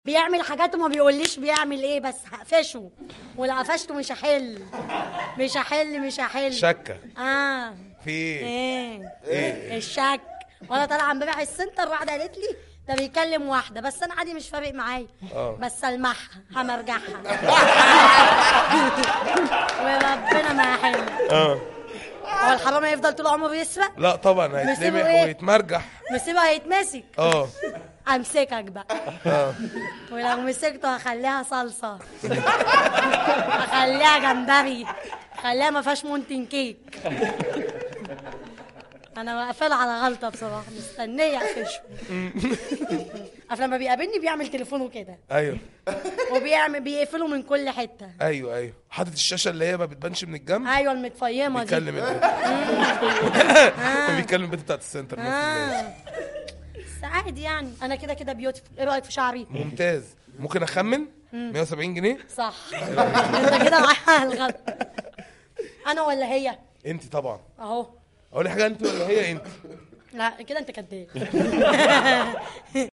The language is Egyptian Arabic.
بيعمل حاجات وما بيقوليش بيعمل ايه بس هقفشه ولو قفشته مش هحل مش هحل مش هحل شكه اه في ايه ايه ايه الشك وانا طالعه امبارح السنتر واحده قالت لي ده بيكلم واحده بس انا عادي مش فارق معايا اه. بس المحها همرجعها وربنا ما هحل اه هو الحرامي هيفضل طول عمره يسرق لا طبعا نسيبه هيتلمح ايه؟ ويتمرجح مصيبه هيتمسك اه امسكك بقى اه ولو مسكته هخليها صلصه هخليها جمبري هخليها ما فيهاش مونتن كيك انا واقفه على غلطه بصراحه مستنيه اقفشه عارف لما بيقابلني بيعمل تليفونه كده ايوه وبيعمل بيقفله من كل حته ايوه ايوه حاطط الشاشه اللي هي ما بتبانش من الجنب ايوه المتفيمه دي بيكلم البنت بيكلم البنت بتاعت السنتر نفس الناس. اه بس عادي يعني انا كده كده بيوتيفول ايه رايك في شعري ممتاز ممكن اخمن 170 جنيه صح انت كده معايا الغلط انا ولا هي انت طبعا اهو اقول لك حاجه انت ولا هي انت لا كده انت كداب